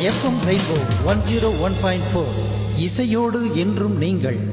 FM rainbow one zero one point four இசையோடு என்றும் நீங்கள்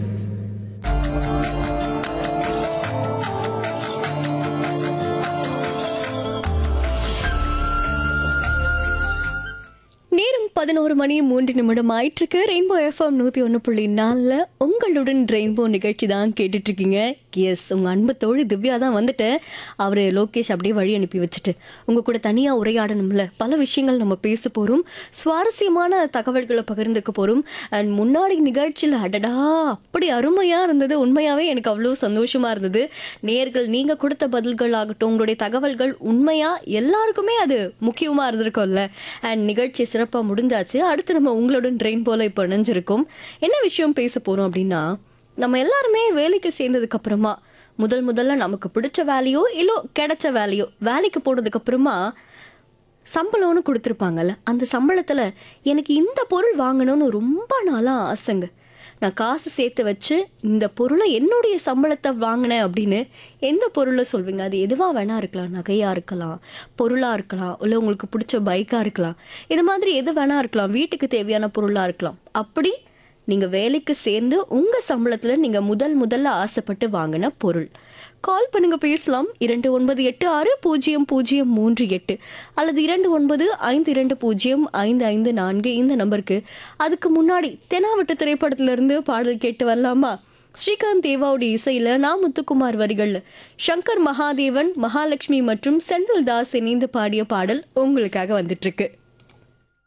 நேரம் பதினோரு மணி மூன்று நிமிடம் ஆயிட்டிருக்கு ரெயின்போ எஃப்எம் நூற்றி ஒன்று புள்ளி நாலில் உங்களுடன் ரெயின்போ நிகழ்ச்சி தான் கேட்டுட்டு இருக்கீங்க எஸ் உங்கள் அன்பு தோழி திவ்யா தான் வந்துட்டு அவர் லோகேஷ் அப்படியே வழி அனுப்பி வச்சுட்டு உங்கள் கூட தனியாக உரையாடணும்ல பல விஷயங்கள் நம்ம பேச போகிறோம் சுவாரஸ்யமான தகவல்களை பகிர்ந்துக்க போகிறோம் அண்ட் முன்னாடி நிகழ்ச்சியில் அடடா அப்படி அருமையாக இருந்தது உண்மையாகவே எனக்கு அவ்வளோ சந்தோஷமாக இருந்தது நேர்கள் நீங்கள் கொடுத்த பதில்கள் ஆகட்டும் உங்களுடைய தகவல்கள் உண்மையாக எல்லாருக்குமே அது முக்கியமாக இருந்திருக்கும்ல அண்ட் நிகழ்ச்சி சிறப்பாக முடிஞ்சாச்சு அடுத்து நம்ம உங்களுடன் ட்ரெயின் போல இப்போ இணைஞ்சிருக்கோம் என்ன விஷயம் பேச போகிறோம் அப்படின்னா நம்ம எல்லாருமே வேலைக்கு சேர்ந்ததுக்கு அப்புறமா முதல் முதல்ல நமக்கு பிடிச்ச வேலையோ இல்லை கிடைச்ச வேலையோ வேலைக்கு போனதுக்கு அப்புறமா சம்பளம்னு கொடுத்துருப்பாங்கல்ல அந்த சம்பளத்தில் எனக்கு இந்த பொருள் வாங்கணும்னு ரொம்ப நாளாக ஆசைங்க நான் காசு சேர்த்து வச்சு இந்த பொருளை என்னுடைய சம்பளத்தை வாங்கினேன் அப்படின்னு எந்த பொருளை சொல்வீங்க அது எதுவாக வேணா இருக்கலாம் நகையாக இருக்கலாம் பொருளாக இருக்கலாம் இல்லை உங்களுக்கு பிடிச்ச பைக்காக இருக்கலாம் இது மாதிரி எது வேணா இருக்கலாம் வீட்டுக்கு தேவையான பொருளாக இருக்கலாம் அப்படி நீங்கள் வேலைக்கு சேர்ந்து உங்கள் சம்பளத்தில் நீங்கள் முதல் முதல்ல ஆசைப்பட்டு வாங்கின பொருள் கால் பண்ணுங்க பேசலாம் இரண்டு ஒன்பது எட்டு ஆறு பூஜ்ஜியம் பூஜ்ஜியம் மூன்று எட்டு அல்லது இரண்டு ஒன்பது ஐந்து இரண்டு பூஜ்ஜியம் ஐந்து ஐந்து நான்கு இந்த நம்பருக்கு அதுக்கு முன்னாடி தெனாவட்டு திரைப்படத்திலிருந்து பாடல் கேட்டு வரலாமா ஸ்ரீகாந்த் தேவாவுடைய இசையில நா முத்துக்குமார் வரிகள்ல சங்கர் மகாதேவன் மகாலட்சுமி மற்றும் செந்தில் தாஸ் இணைந்து பாடிய பாடல் உங்களுக்காக வந்துட்டு இருக்கு